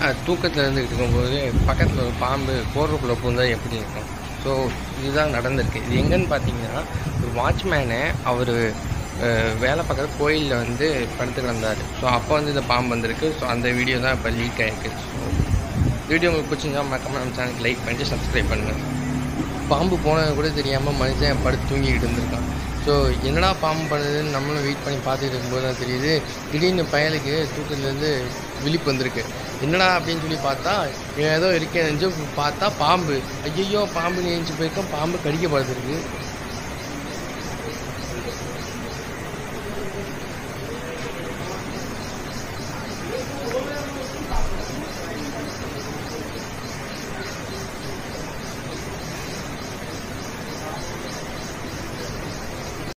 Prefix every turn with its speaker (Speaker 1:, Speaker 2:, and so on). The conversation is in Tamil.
Speaker 1: தூக்கத்தில் இருந்துக்கிட்டு இருக்கும்போது பக்கத்தில் ஒரு பாம்பு போடுறக்குள்ளே பூந்தா எப்படி இருக்கும் ஸோ இதுதான் நடந்திருக்கு இது எங்கன்னு பார்த்தீங்கன்னா ஒரு வாட்ச்மேனு அவர் வேலை பார்க்குற கோயிலில் வந்து படுத்து கிடந்தார் ஸோ அப்போ வந்து இந்த பாம்பு வந்திருக்கு ஸோ அந்த வீடியோ தான் இப்போ லீக் ஆகிருக்கு ஸோ வீடியோ உங்களுக்கு பிடிச்சிருந்தா மறக்காம நம்ம சேனலுக்கு லைக் பண்ணிட்டு சப்ஸ்கிரைப் பண்ணுங்கள் பாம்பு போனது கூட தெரியாமல் மனுஷன் படுத்து தூங்கிக்கிட்டு இருந்திருக்கான் ஸோ என்னடா பாம்பு பண்ணுதுன்னு நம்மளும் வெயிட் பண்ணி பார்த்துட்டு இருக்கும்போது தான் தெரியுது திடீர்னு பயலுக்கு தூக்கத்துலேருந்து விழிப்பு வந்திருக்கு என்னடா அப்படின்னு சொல்லி பார்த்தா இவன் ஏதோ இருக்கேன் நினச்சி பார்த்தா பாம்பு ஐயோ பாம்பு எழுந்து போயிருக்கோம் பாம்பு கடிக்க படுத்துருக்கு